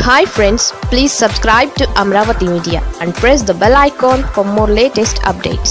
hi friends please subscribe to Amaravati media and press the bell icon for more latest updates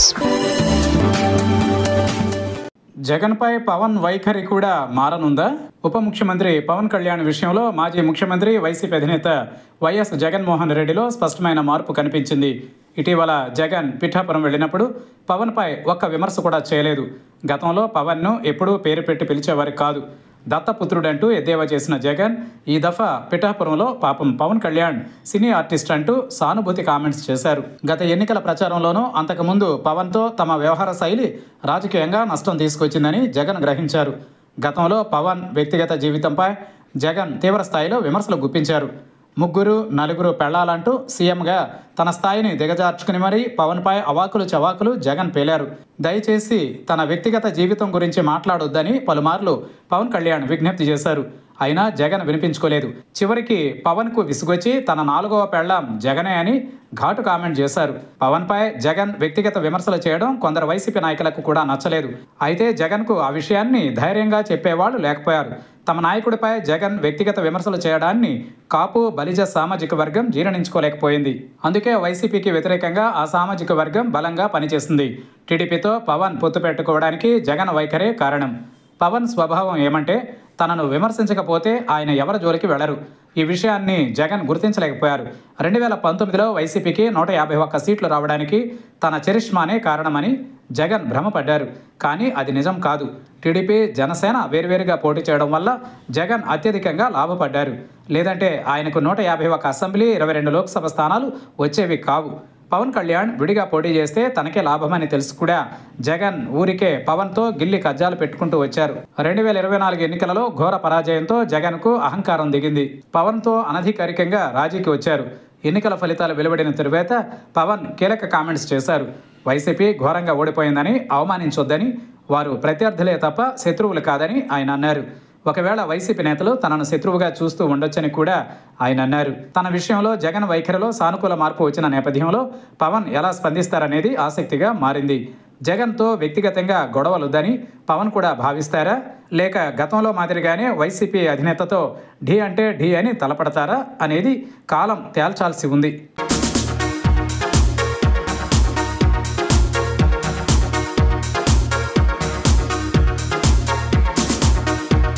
జగన్పై పవన్ వైఖరి కూడా మారనుందా ఉప ముఖ్యమంత్రి పవన్ కళ్యాణ్ విషయంలో మాజీ ముఖ్యమంత్రి వైసీపీ అధినేత వైఎస్ జగన్మోహన్ రెడ్డిలో స్పష్టమైన మార్పు కనిపించింది ఇటీవల జగన్ పిఠాపురం వెళ్ళినప్పుడు పవన్పై ఒక్క విమర్శ కూడా చేయలేదు గతంలో పవన్ను ఎప్పుడూ పేరు పెట్టి పిలిచేవారు కాదు దత్తపుత్రుడంటూ ఎద్దేవా చేసిన జగన్ ఈ దఫా పిఠాపురంలో పాపం పవన్ కళ్యాణ్ సినీ ఆర్టిస్ట్ అంటూ సానుభూతి కామెంట్స్ చేశారు గత ఎన్నికల ప్రచారంలోనూ అంతకుముందు పవన్తో తమ వ్యవహార శైలి రాజకీయంగా నష్టం తీసుకొచ్చిందని జగన్ గ్రహించారు గతంలో పవన్ వ్యక్తిగత జీవితంపై జగన్ తీవ్ర స్థాయిలో విమర్శలు గుప్పించారు ముగ్గురు నలుగురు పెళ్లాలంటూ సీఎంగా తన స్థాయిని దిగజార్చుకుని మరీ పవన్పై అవాకులు చవాకులు జగన్ పేలారు దయచేసి తన వ్యక్తిగత జీవితం గురించి మాట్లాడొద్దని పలుమార్లు పవన్ కళ్యాణ్ విజ్ఞప్తి చేశారు అయినా జగన్ వినిపించుకోలేదు చివరికి పవన్కు విసుగొచ్చి తన నాలుగవ పెళ్లాం జగనే అని ఘాటు కామెంట్ చేశారు పవన్పై జగన్ వ్యక్తిగత విమర్శలు చేయడం కొందరు వైసీపీ నాయకులకు కూడా నచ్చలేదు అయితే జగన్కు ఆ విషయాన్ని ధైర్యంగా చెప్పేవాళ్ళు లేకపోయారు తమ నాయకుడిపై జగన్ వ్యక్తిగత విమర్శలు చేయడాన్ని కాపు బలిజ సామాజిక వర్గం జీర్ణించుకోలేకపోయింది అందుకే వైసీపీకి వ్యతిరేకంగా ఆ సామాజిక వర్గం బలంగా పనిచేస్తుంది టీడీపీతో పవన్ పొత్తు పెట్టుకోవడానికి జగన్ వైఖరే కారణం పవన్ స్వభావం ఏమంటే తనను విమర్శించకపోతే ఆయన ఎవరి జోలికి వెళ్లరు ఈ విషయాన్ని జగన్ గుర్తించలేకపోయారు రెండు వేల పంతొమ్మిదిలో వైసీపీకి నూట యాభై ఒక్క సీట్లు రావడానికి తన చరిష్మానే కారణమని జగన్ భ్రమపడ్డారు కానీ అది నిజం కాదు టీడీపీ జనసేన వేరువేరుగా పోటీ చేయడం వల్ల జగన్ అత్యధికంగా లాభపడ్డారు లేదంటే ఆయనకు నూట యాభై ఒక్క అసెంబ్లీ ఇరవై రెండు లోక్సభ స్థానాలు వచ్చేవి కావు పవన్ కళ్యాణ్ విడిగా పోటీ చేస్తే తనకే లాభమని తెలుసు కూడా జగన్ ఊరికే పవన్తో గిల్లి కజ్జాలు పెట్టుకుంటూ వచ్చారు రెండు వేల ఇరవై నాలుగు ఎన్నికలలో ఘోర పరాజయంతో జగన్కు అహంకారం దిగింది పవన్తో అనధికారికంగా రాజీకి వచ్చారు ఎన్నికల ఫలితాలు వెలువడిన తరువాత పవన్ కీలక కామెంట్స్ చేశారు వైసీపీ ఘోరంగా ఓడిపోయిందని అవమానించొద్దని వారు ప్రత్యర్థులే తప్ప శత్రువులు కాదని ఆయన అన్నారు ఒకవేళ వైసీపీ నేతలు తనను శత్రువుగా చూస్తూ ఉండొచ్చని కూడా ఆయన అన్నారు తన విషయంలో జగన్ వైఖరిలో సానుకూల మార్పు వచ్చిన నేపథ్యంలో పవన్ ఎలా స్పందిస్తారనేది ఆసక్తిగా మారింది జగన్తో వ్యక్తిగతంగా గొడవలుద్దని పవన్ కూడా భావిస్తారా లేక గతంలో మాదిరిగానే వైసీపీ అధినేతతో ఢీ అంటే ఢీ అని తలపడతారా అనేది కాలం తేల్చాల్సి ఉంది